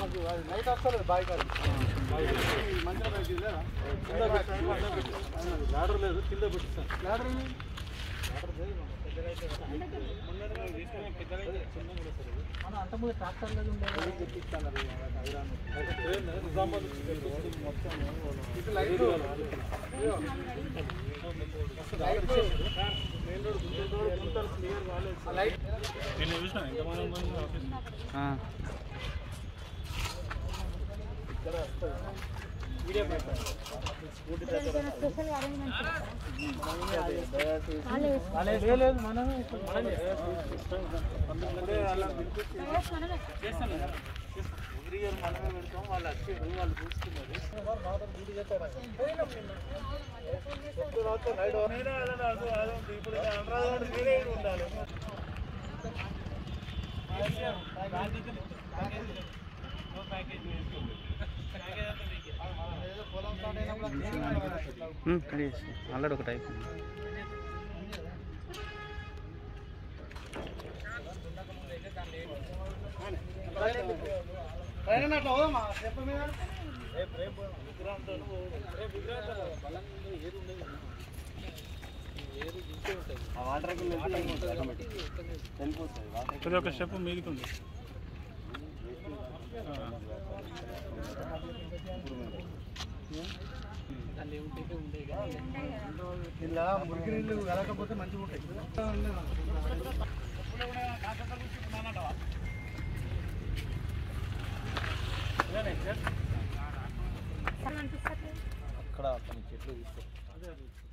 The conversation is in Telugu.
మాకు అది నైట్ వస్తలేదు బాయ్ కాదు మంచిగా బైక్ ఇదే లాడర్ లేదు కింద పెట్టిస్తాను లాడర్ మన అంతకుముందు ట్రాక్టర్ లేదు స్పెషల్ అరేంజ్మెంట్ లేదు మనమే మనమే ఎగ్రిగర్ మనమే పెడతాం వాళ్ళు వచ్చారు వాళ్ళు చూస్తున్నారు ఇప్పుడు అనురాధ వేరే ఉండాలి ఆల్రెడీ ఒకటి అయిపోయింది ట్రైన్ అట్లా పోదామా చెప్ప మీద రేపు రేపు విగ్రహంతో రేపు విగ్రహంతో బలం ఏది ఉండదు ఏది ఇంకే ఉంటుంది ఆ వాటర్ ఇది ఒక స్టెప్ మీదికి ఉంది ఇలా మురికి నీళ్ళు కలగకపోతే మంచిగా ఉంటాయి అనిపిస్తుంది అక్కడ చెట్లు తీసుకో